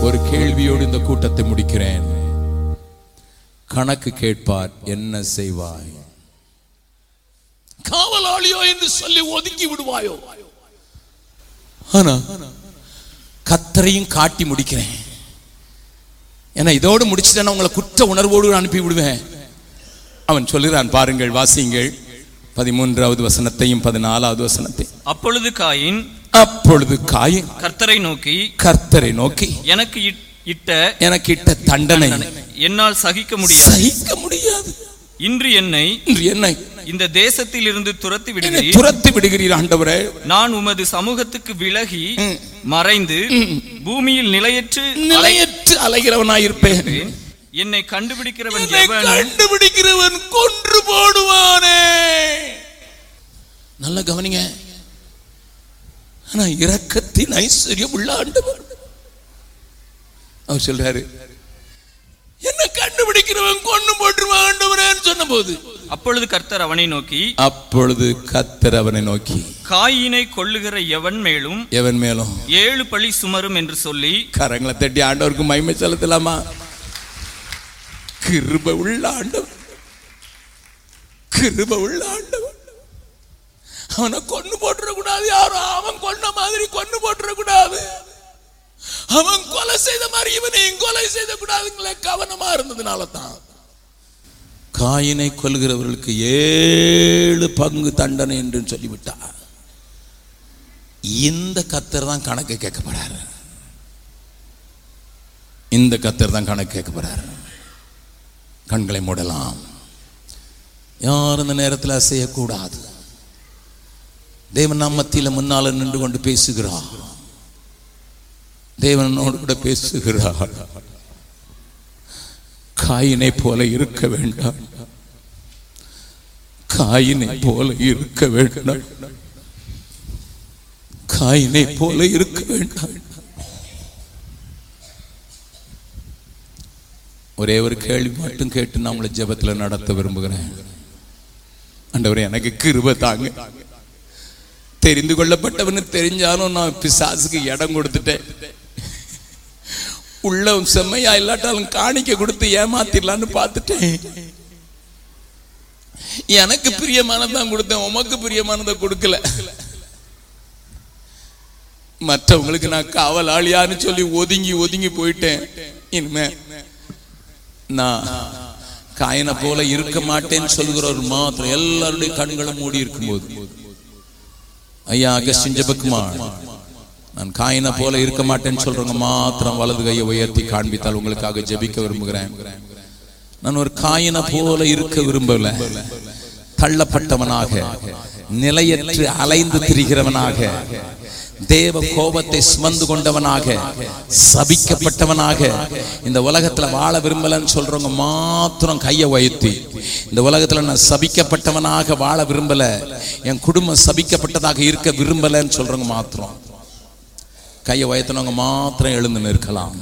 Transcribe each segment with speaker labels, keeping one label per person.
Speaker 1: ஒரு கேள்வியோடு இந்த கூட்டத்தை முடிக்கிறேன் கணக்கு கேட்பார் என்ன செய்வாய் காவலாளியோ என்று சொல்லி ஒதுக்கி விடுவாயோ ஆனா கத்தரையும் காட்டி முடிக்கிறேன் ஏன்னா இதோடு முடிச்சுட்டேன்னா உங்களை குற்ற உணர்வோடு அனுப்பி விடுவேன் அவன் சொல்லுகிறான் பாருங்கள் வாசியுங்கள் பதிமூன்றாவது வசனத்தையும் பதினாலாவது வசனத்தையும்
Speaker 2: அப்பொழுது காயின்
Speaker 1: அப்பொழுது காயின்
Speaker 2: கர்த்தரை நோக்கி
Speaker 1: கர்த்தரை நோக்கி
Speaker 2: எனக்கு இட்- இட்ட
Speaker 1: எனக்கு இட்ட தண்டனை
Speaker 2: என்னால் சகிக்க முடியாது
Speaker 1: சகிக்க முடியாது
Speaker 2: இன்று என்னை
Speaker 1: இன்று என்னை
Speaker 2: இந்த தேசத்தில் இருந்து துரத்தி
Speaker 1: என்னை
Speaker 2: விடுகிறீர்
Speaker 1: துரத்தி விடுகிறீர் ஆண்டவரே
Speaker 2: நான் உமது சமூகத்துக்கு விலகி
Speaker 1: ம்.
Speaker 2: மறைந்து பூமியில் நிலையற்று
Speaker 1: நிலையற்று அலைகிறவனாயிருப்பேன்
Speaker 2: அலைகிறேன். என்னை கண்டுபிடிக்கிறவன்
Speaker 1: என்னை
Speaker 2: எவன்
Speaker 1: கண்டுபிடிக்கிறவன் கொன்று போடுவானே நல்ல கவனிங்க ஆனா இரக்கத்தின் ஐஸ்வர்யம் உள்ள ஆண்டவர் அவர் சொல்றாரு என்ன கண்டுபிடிக்கிறவன் கொண்டு போட்டுருவான் ஆண்டவரேன்னு சொன்ன போது
Speaker 2: அப்பொழுது கர்த்தர் அவனை நோக்கி
Speaker 1: அப்பொழுது கத்தர் அவனை நோக்கி
Speaker 2: காயினை கொல்லுகிற எவன் மேலும்
Speaker 1: எவன் மேலும்
Speaker 2: ஏழு பழி சுமரும் என்று சொல்லி
Speaker 1: கரங்களை தட்டி ஆண்டவருக்கு மகிமை செலுத்தலாமா கிருப உள்ள ஆண்டவர் கிருப உள்ள ஆண்டவர் அவனை கொண்டு போட்டுறக்கூடாது யாரும் அவன் கொன்ன மாதிரி கொண்டு போட்டுறக்கூடாது அவன் கொலை செய்த மாதிரி இவனையும் கொலை செய்த கூடாதுங்களே கவனமா இருந்ததுனால தான் காயினை கொல்கிறவர்களுக்கு ஏழு பங்கு தண்டனை என்று சொல்லிவிட்டார் இந்த கத்தர் தான் கணக்கு கேட்கப்படாரு இந்த கத்தர் தான் கணக்கு கேட்கப்படுறார் கண்களை மூடலாம் யார் இந்த நேரத்தில் அசையக்கூடாது தேவன் நம் மத்தியில் முன்னால நின்று கொண்டு பேசுகிறார் தேவனோடு கூட பேசுகிறார் காயினை போல இருக்க வேண்டாம் காயினை போல இருக்க வேண்டாம் காயினை போல இருக்க வேண்டாம் ஒரே ஒரு கேள்வி மட்டும் கேட்டு நான் உங்களை ஜெபத்துல நடத்த விரும்புகிறேன் ஆண்டவரே எனக்கு கிருப தாங்க தெரிந்து கொள்ளப்பட்டவனு தெரிஞ்சாலும் நான் பிசாசுக்கு இடம் கொடுத்துட்டேன் உள்ள செம்மையா இல்லாட்டாலும் காணிக்க கொடுத்து ஏமாத்திடலான்னு பார்த்துட்டேன் எனக்கு பிரியமானதான் கொடுத்தேன் உமக்கு பிரியமானதை கொடுக்கல மற்றவங்களுக்கு நான் காவலாளியான்னு சொல்லி ஒதுங்கி ஒதுங்கி போயிட்டேன் இனிமே நான் காயனை போல இருக்க மாட்டேன்னு சொல்கிறவர் மாத்திரம் எல்லாருடைய கண்களும் மூடி இருக்கும்போது ஐயா அகஸ்டின் ஜெபக்குமார் நான் காயினை போல இருக்க மாட்டேன்னு சொல்றவங்க மாத்திரம் வலது கையை உயர்த்தி காண்பித்தால் உங்களுக்காக ஜெபிக்க விரும்புகிறேன் நான் ஒரு காயினை போல இருக்க விரும்பல தள்ளப்பட்டவனாக நிலையற்று அலைந்து திரிகிறவனாக தேவ கோபத்தை சுமந்து கொண்டவனாக சபிக்கப்பட்டவனாக இந்த உலகத்துல வாழ விரும்பலன்னு சொல்றவங்க மாத்திரம் கையை உயர்த்தி இந்த உலகத்துல நான் சபிக்கப்பட்டவனாக வாழ விரும்பல என் குடும்பம் சபிக்கப்பட்டதாக இருக்க விரும்பலன்னு சொல்றவங்க மாத்திரம் கையை உயர்த்தினவங்க மாத்திரம் எழுந்து நிற்கலாம்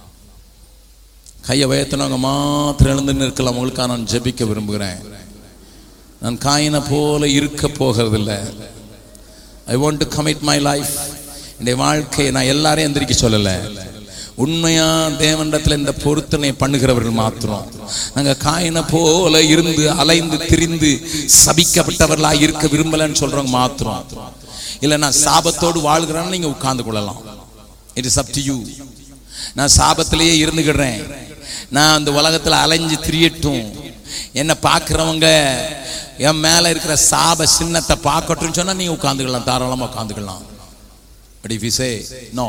Speaker 1: கையை உயர்த்தினவங்க மாத்திரம் எழுந்து நிற்கலாம் உங்களுக்காக நான் ஜெபிக்க விரும்புகிறேன் நான் காயினை போல இருக்க போகிறதில்லை I want to commit my life என்னுடைய வாழ்க்கையை நான் எல்லாரையும் எந்திரிக்க சொல்லலை உண்மையா தேவனிடத்தில் இந்த பொருத்தனை பண்ணுகிறவர்கள் மாத்திரம் நாங்க காயினை போல இருந்து அலைந்து திரிந்து சபிக்கப்பட்டவர்களா இருக்க விரும்பலன்னு சொல்றவங்க மாத்திரம் இல்ல நான் சாபத்தோடு வாழ்கிறேன்னு நீங்க உட்கார்ந்து கொள்ளலாம் it is up to you நான் சாபத்திலேயே இருந்துக்கிடுறேன் நான் அந்த உலகத்துல அலைஞ்சு திரியட்டும் என்ன பார்க்கிறவங்க என் மேல இருக்கிற சாப சின்னத்தை பார்க்கட்டும்னு சொன்னா நீங்க உட்காந்துக்கலாம் தாராளமா உட்காந்துக்கலாம் but if you say no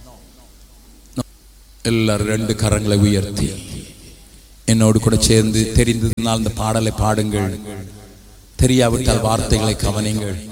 Speaker 1: எல்லாரும் ரெண்டு கரங்களை உயர்த்தி என்னோடு கூட சேர்ந்து தெரிந்ததுனால் இந்த பாடலை பாடுங்கள் தெரியாவிட்டால் வார்த்தைகளை கவனிங்கள்